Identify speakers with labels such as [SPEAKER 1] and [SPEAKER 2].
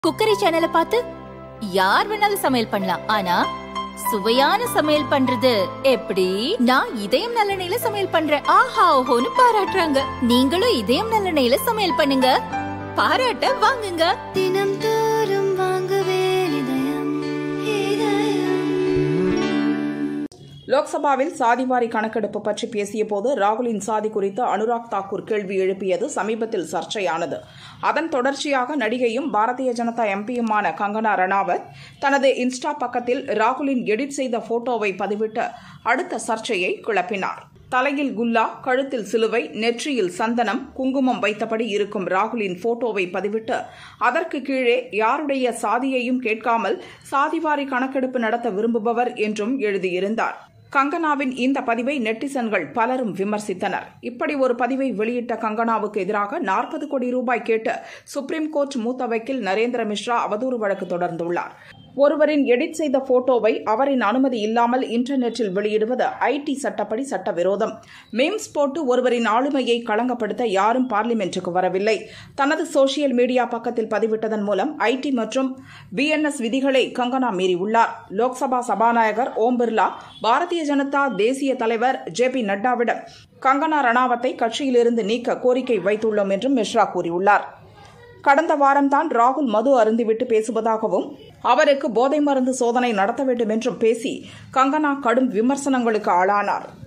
[SPEAKER 1] cookery சேனலை பார்த்து யார் வேணாலும் சமையல் பண்ணலாம் ஆனா சுவையான சமையல் பண்றது எப்படி நான் இதயம் நல்லெண்ணெயில சமையல் பண்றேன் ஆஹா ஓஹோன்னு பாராட்டுறாங்க நீங்களும் இதயம் நல்லெண்ணெயில சமையல் பண்ணுங்க பாராட்ட வாங்குங்க
[SPEAKER 2] தினம் தோறும் வாங்குவே இதயம் இதயம்
[SPEAKER 3] லோக்சபாவில் சாதிவாரி கணக்கெடுப்பு பற்றி பேசியபோது ராகுலின் சாதி குறித்து அனுராக் தாக்கூர் கேள்வி எழுப்பியது சமீபத்தில் சர்ச்சையானது அதன் தொடர்ச்சியாக நடிகையும் பாரதிய ஜனதா எம்பியுமான கங்கனா ரணாவத் தனது இன்ஸ்டா பக்கத்தில் ராகுலின் எடிட் செய்த போட்டோவை பதிவிட்டு அடுத்த சர்ச்சையை கிளப்பினார் தலையில் குல்லா கழுத்தில் சிலுவை நெற்றியில் சந்தனம் குங்குமம் வைத்தபடி இருக்கும் ராகுலின் போட்டோவை பதிவிட்டு அதற்கு கீழே யாருடைய சாதியையும் கேட்காமல் சாதிவாரி கணக்கெடுப்பு நடத்த விரும்புபவர் என்றும் எழுதியிருந்தார் கங்கனாவின் இந்த பதிவை நெட்டிசன்கள் பலரும் விமர்சித்தனர் இப்படி ஒரு பதிவை வெளியிட்ட கங்கனாவுக்கு எதிராக நாற்பது கோடி ரூபாய் கேட்டு சுப்ரீம் கோர்ட் மூத்த வக்கீல் நரேந்திர மிஸ்ரா அவதூறு வழக்கு தொடர்ந்துள்ளார் ஒருவரின் எடிட் செய்த போட்டோவை அவரின் அனுமதி இல்லாமல் இன்டர்நெட்டில் வெளியிடுவது ஐடி சட்டப்படி சட்டவிரோதம் மீம்ஸ் போட்டு ஒருவரின் ஆளுமையை களங்கப்படுத்த யாரும் பார்லிமென்ட்டுக்கு வரவில்லை தனது சோசியல் மீடியா பக்கத்தில் பதிவிட்டதன் மூலம் ஐடி மற்றும் பிஎன்எஸ் விதிகளை கங்கனா மீறியுள்ளார் லோக்சபா சபாநாயகர் ஓம் பிர்லா பாரதிய ஜனதா தேசிய தலைவர் ஜே பி நட்டாவிடம் கங்கனா ரணாவத்தை கட்சியிலிருந்து நீக்க கோரிக்கை வைத்துள்ளோம் என்றும் மிஸ்ரா கூறியுள்ளார் கடந்த வாரம்தான் ராகுல் மது அருந்திவிட்டு பேசுவதாகவும் அவருக்கு போதை மருந்து சோதனை நடத்த வேண்டும் என்றும் பேசி கங்கனா கடும் விமர்சனங்களுக்கு ஆளானார்